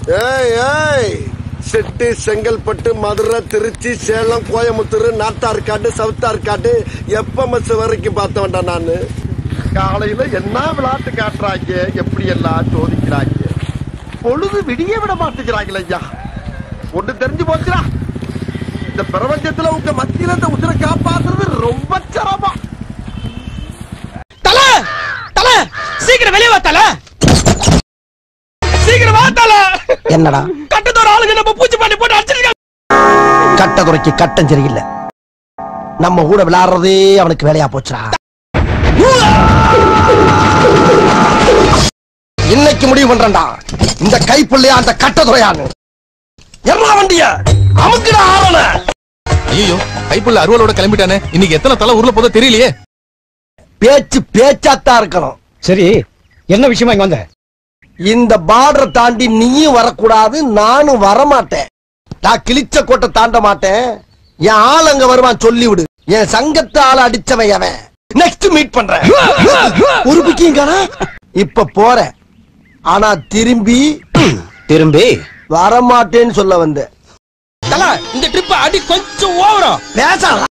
ஏய் ஏய் செட்டி செங்கல்பட்டு மதுரை திருச்சி சேலம் கோயம்புத்தூர் நாத்தார்காடு சவுத்தார்காடு எப்ப வரைக்கும் பார்த்தவன்டா நானு காலையில என்ன விளையாட்டு காட்டுறாங்க எப்படி எல்லாம் சோதிக்கிறாங்க பொழுது விடிய விட மாட்டேங்கிறாங்களே ஐயா ஒண்ணு தெரிஞ்சு போச்சுடா இந்த பிரபஞ்சத்துல உங்க மத்தியில இந்த உசுரை காப்பாத்துறது ரொம்ப சிரமம் தல தல சீக்கிரம் வெளியே வா தல சீக்கிரம் வா தல என்னடா கட்டத்தோட ஆளுங்க நம்ம பூச்சி பண்ணி போட்டு அடிச்சிருக்காங்க கட்டதுரைக்கு கட்டம் சரியில்லை நம்ம கூட விளையாடுறதே அவனுக்கு வேலையா போச்சுடா இன்னைக்கு முடிவு பண்றேன்டா இந்த கைப்புள்ளையா அந்த கட்டதுரையான்னு எல்லா வண்டிய அமுக்குடா ஆவன ஐயோ கைப்புள்ள அருவாளோட கிளம்பிட்டானே இன்னைக்கு எத்தனை தலை உருள போதோ தெரியலையே பேச்சு பேச்சாத்தான் இருக்கணும் சரி என்ன விஷயமா இங்க வந்த இந்த பார்டரை தாண்டி நீயும் வரக்கூடாது நானும் வரமாட்டேன் நான் கிழிச்ச கோட்டை தாண்ட மாட்டேன் என் ஆள் அங்க வருவான் சொல்லிவிடு என் சங்கத்து ஆள அடிச்சவன் அவன் நெக்ஸ்ட் மீட் பண்றேன் ஒரு புக்கிங் இப்ப போறேன் ஆனா திரும்பி திரும்பி வரமாட்டேன்னு சொல்ல வந்தேன் தல இந்த ட்ரிப் அடி கொஞ்சம் ஓவரா பேசலாம்